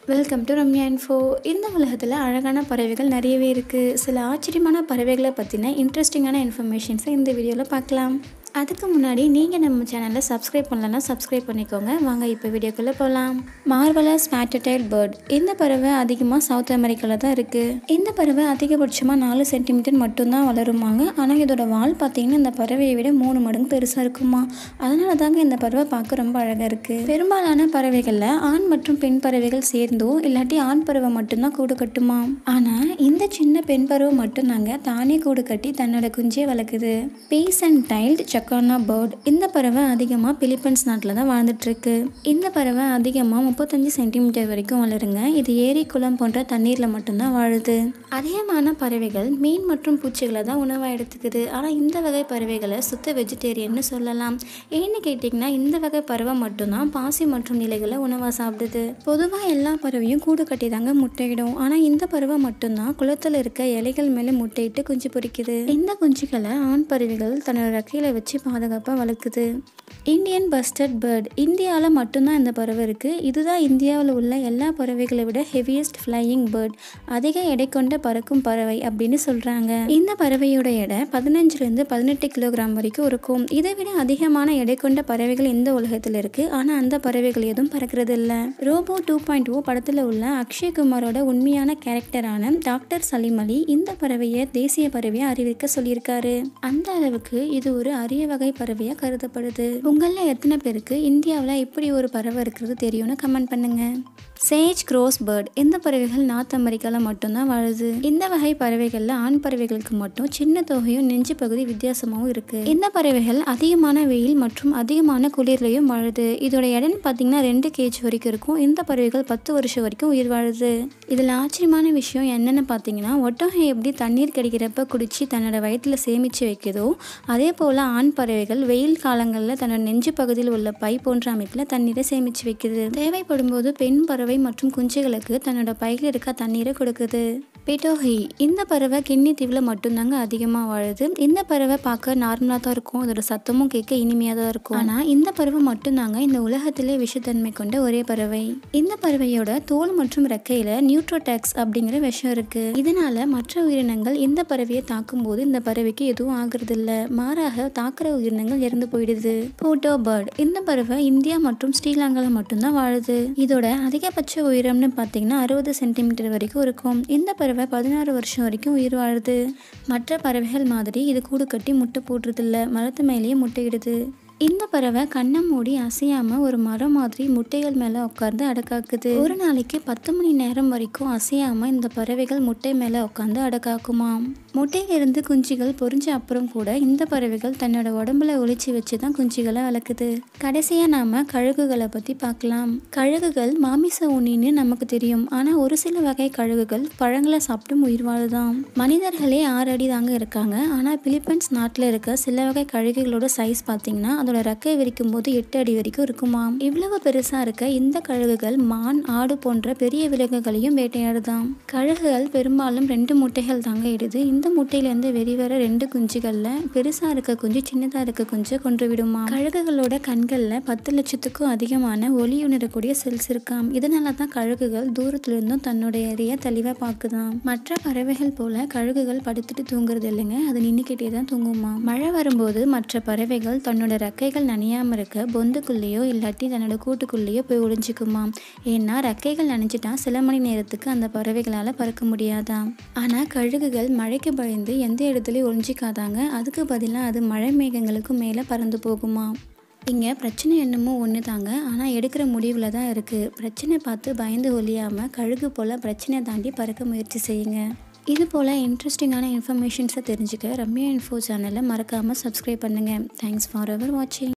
welcome to Ramya info இந்த உலகத்தில் அழகான பறவைகள் நிறையவே இருக்குது சில ஆச்சரியமான பறவைகளை பற்றின இன்ட்ரெஸ்டிங்கான இன்ஃபர்மேஷன்ஸை இந்த வீடியோவில் பார்க்கலாம் அதுக்கு முன்னாடி நீங்கள் நம்ம சேனலை சப்ஸ்கிரைப் பண்ணலன்னா சப்ஸ்கிரைப் பண்ணிக்கோங்க வாங்க இப்போ வீடியோக்குள்ளே போகலாம் மார்வலஸ் மேட்டடைல் பேர்ட் இந்த பறவை அதிகமாக சவுத் அமெரிக்காவில் தான் இருக்குது இந்த பறவை அதிகபட்சமாக நாலு சென்டிமீட்டர் மட்டும்தான் வளருமாங்க ஆனால் இதோட வால் பார்த்தீங்கன்னா இந்த பறவையை விட மூணு மடங்கு பெருசாக இருக்குமா அதனால தாங்க இந்த பறவை பார்க்க ரொம்ப அழகாக இருக்குது பெரும்பாலான பறவைகளில் ஆண் மற்றும் பெண் பறவைகள் சேர்ந்தோ இல்லாட்டி ஆண் பறவை மட்டும்தான் கூடு கட்டுமா ஆனால் இந்த சின்ன பெண் பறவை மட்டும்தாங்க தானே கூடு கட்டி தன்னோட குஞ்சே வளர்க்குது pheasant tailed jacana bird இந்த பறவை அதிகமாக பிலிப்பைன்ஸ் நாட்டில் தான் வாழ்ந்துட்டு இருக்கு இந்த பறவை அதிகமாக முப்பத்தஞ்சு சென்டிமீட்டர் வரைக்கும் வளருங்க இது ஏரி குளம் போன்ற தண்ணீரில் மட்டும்தான் வாழுது அதிகமான பறவைகள் மீன் மற்றும் பூச்சிகளை தான் உணவாக எடுத்துக்குது ஆனால் இந்த வகை பறவைகளை சுத்த வெஜிடேரியன்னு சொல்லலாம் ஏன்னு கேட்டிங்கன்னா இந்த வகை பறவை மட்டும்தான் பாசி மற்றும் நிலைகளை உணவாக சாப்பிடுது பொதுவாக எல்லா பறவையும் கூடு கட்டி தாங்க முட்டையிடும் ஆனால் இந்த பறவை மட்டும்தான் குளத்தில் இருக்க இலைகள் மேலே முட்டையிட்டு குஞ்சு பொரிக்குது இந்த குஞ்சுகளை ஆண் பறவைகள் தன்னோட ரெக்கையில வச்சு பாதுகாப்பாக வளர்க்குது இந்தியன் பஸ்டர்ட் பேர்ட் இந்தியாவில் மட்டும்தான் இந்த பறவை இருக்குது இதுதான் இந்தியாவில் உள்ள எல்லா பறவைகளை விட ஹெவியஸ்ட் ஃப்ளையிங் பேர்ட் அதிக எடை கொண்ட பறக்கும் பறவை அப்படின்னு சொல்கிறாங்க இந்த பறவையோட எடை பதினஞ்சுலேருந்து பதினெட்டு கிலோகிராம் வரைக்கும் இருக்கும் இதை விட அதிகமான எடை கொண்ட பறவைகள் இந்த உலகத்தில் இருக்குது ஆனால் அந்த பறவைகள் எதுவும் பறக்கிறது இல்லை ரோபோ டூ பாயிண்ட் ஓ படத்தில் உள்ள அக்ஷய் குமாரோட உண்மையான கேரக்டரான டாக்டர் சலீம் அலி இந்த பறவையை தேசிய பறவையை அறிவிக்க சொல்லியிருக்காரு அந்த அளவுக்கு இது ஒரு அரிய வகை பறவையாக கருதப்படுது உங்களில் எத்தனை பேருக்கு இந்தியாவில் இப்படி ஒரு பறவை இருக்கிறது தெரியும்னு கமெண்ட் பண்ணுங்க சேஜ் க்ரோஸ் பேர்ட் இந்த பறவைகள் நார்த் அமெரிக்காவில் மட்டும்தான் வாழுது இந்த வகை பறவைகளில் ஆண் பறவைகளுக்கு மட்டும் சின்ன தொகையும் நெஞ்சு பகுதி வித்தியாசமாகவும் இருக்கு இந்த பறவைகள் அதிகமான வெயில் மற்றும் அதிகமான குளிர்லையும் வாழுது இதோட எடைன்னு பார்த்தீங்கன்னா ரெண்டு கேஜ் வரைக்கும் இருக்கும் இந்த பறவைகள் பத்து வருஷம் வரைக்கும் உயிர் வாழுது இதில் ஆச்சரியமான விஷயம் என்னென்னு பார்த்தீங்கன்னா ஒட்டகம் எப்படி தண்ணீர் கிடைக்கிறப்ப குடிச்சு தன்னோட வயிற்றில் சேமித்து வைக்குதோ அதே போல் ஆண் பறவைகள் வெயில் காலங்களில் தன்னோட நெஞ்சு பகுதியில் உள்ள பை போன்ற அமைப்பில் தண்ணீரை சேமித்து வைக்குது தேவைப்படும் போது பெண் பறவை மற்றும் குஞ்சுகளுக்கு தன்னோட பையில் இருக்க தண்ணீரை கொடுக்குது பிட்டோஹி இந்த பறவை கிண்ணி தீவில் மட்டும்தாங்க அதிகமாக வாழுது இந்த பறவை பார்க்க நார்மலாக தான் இருக்கும் அதோட சத்தமும் கேட்க இனிமையாக தான் இருக்கும் ஆனால் இந்த பறவை மட்டும்தாங்க இந்த உலகத்திலே விஷத்தன்மை கொண்ட ஒரே பறவை இந்த பறவையோட தோல் மற்றும் ரெக்கையில் நியூட்ரோடாக்ஸ் அப்படிங்கிற விஷம் இருக்கு இதனால மற்ற உயிரினங்கள் இந்த பறவையை தாக்கும் போது இந்த பறவைக்கு எதுவும் ஆகுறது இல்ல மாறாக தாக்குற உயிரினங்கள் இறந்து போயிடுது போட்டோ பேர்ட் இந்த பறவை இந்தியா மற்றும் ஸ்ரீலங்காவில் மட்டும்தான் வாழுது இதோட அதிகபட்ச உயரம்னு பார்த்தீங்கன்னா அறுபது சென்டிமீட்டர் வரைக்கும் இருக்கும் இந்த பறவை பதினாறு வருஷம் வரைக்கும் உயிர் வாழுது மற்ற பறவைகள் மாதிரி இது கூடு கட்டி முட்டை போடுறதில்ல மரத்து மேலேயே முட்டையிடுது இந்த பறவை கண்ணை மூடி அசையாம ஒரு மரம் மாதிரி முட்டைகள் மேல உட்கார்ந்து அடக்காக்குது ஒரு நாளைக்கு பத்து மணி நேரம் வரைக்கும் அசையாம இந்த பறவைகள் முட்டை மேல உட்கார்ந்து அடக்காக்குமாம் முட்டையிலிருந்து குஞ்சுகள் பொறிஞ்ச அப்புறம் கூட இந்த பறவைகள் தன்னோட உடம்புல ஒளிச்சு வச்சு தான் குஞ்சுகளை வளர்க்குது கடைசியா நாம கழுகுகளை பத்தி பார்க்கலாம் கழுகுகள் மாமிச உண்ணின்னு நமக்கு தெரியும் ஆனா ஒரு சில வகை கழுகுகள் பழங்களை சாப்பிட்டு உயிர் வாழுதாம் மனிதர்களே ஆறு அடி தாங்க இருக்காங்க ஆனா பிலிப்பைன்ஸ் நாட்டில் இருக்க சில வகை கழுகுகளோட சைஸ் பார்த்தீங்கன்னா அதோட ரெக்கை விரிக்கும் போது எட்டு அடி வரைக்கும் இருக்குமாம் இவ்வளவு பெருசா இருக்க இந்த கழுகுகள் மான் ஆடு போன்ற பெரிய விலங்குகளையும் வேட்டையாடுதாம் கழுகுகள் பெரும்பாலும் ரெண்டு முட்டைகள் தாங்க இடுது இந்த முட்டையிலேருந்து வெளிவர ரெண்டு குஞ்சுகள்ல பெருசா இருக்க குஞ்சு சின்னதா இருக்க குஞ்சை கொன்று விடுமா கழுகுகளோட கண்கள்ல பத்து லட்சத்துக்கும் அதிகமான ஒளி உணரக்கூடிய செல்ஸ் இருக்காம் இதனால தான் கழுகுகள் தூரத்துல இருந்தும் தன்னுடைய எரிய தெளிவா பார்க்குதாம் மற்ற பறவைகள் போல கழுகுகள் படுத்துட்டு தூங்குறது இல்லைங்க அது நின்றுக்கிட்டே தான் தூங்குமா மழை வரும்போது மற்ற பறவைகள் தன்னோட ரெக்கைகள் நனையாம இருக்க பொந்துக்குள்ளேயோ இல்லாட்டி தன்னோட கூட்டுக்குள்ளேயோ போய் ஒளிஞ்சுக்குமாம் ஏன்னா ரெக்கைகள் நனைஞ்சிட்டா சில மணி நேரத்துக்கு அந்த பறவைகளால் பறக்க முடியாதாம் ஆனால் கழுகுகள் மழைக்கு பயந்து எந்த இடத்துலையும் ஒளிஞ்சிக்காதாங்க அதுக்கு பதிலாக அது மழை மேகங்களுக்கு மேலே பறந்து போகுமா இங்கே பிரச்சனை என்னமோ ஒன்று தாங்க ஆனால் எடுக்கிற முடிவில் தான் இருக்குது பிரச்சனை பார்த்து பயந்து ஒழியாமல் கழுகு போல் பிரச்சனையை தாண்டி பறக்க முயற்சி செய்யுங்க இது போல் இன்ட்ரெஸ்டிங்கான இன்ஃபர்மேஷன்ஸை தெரிஞ்சுக்க ரம்யா இன்ஃபோ சேனலை மறக்காமல் சப்ஸ்கிரைப் பண்ணுங்கள் தேங்க்ஸ் ஃபார் எவர் வாட்சிங்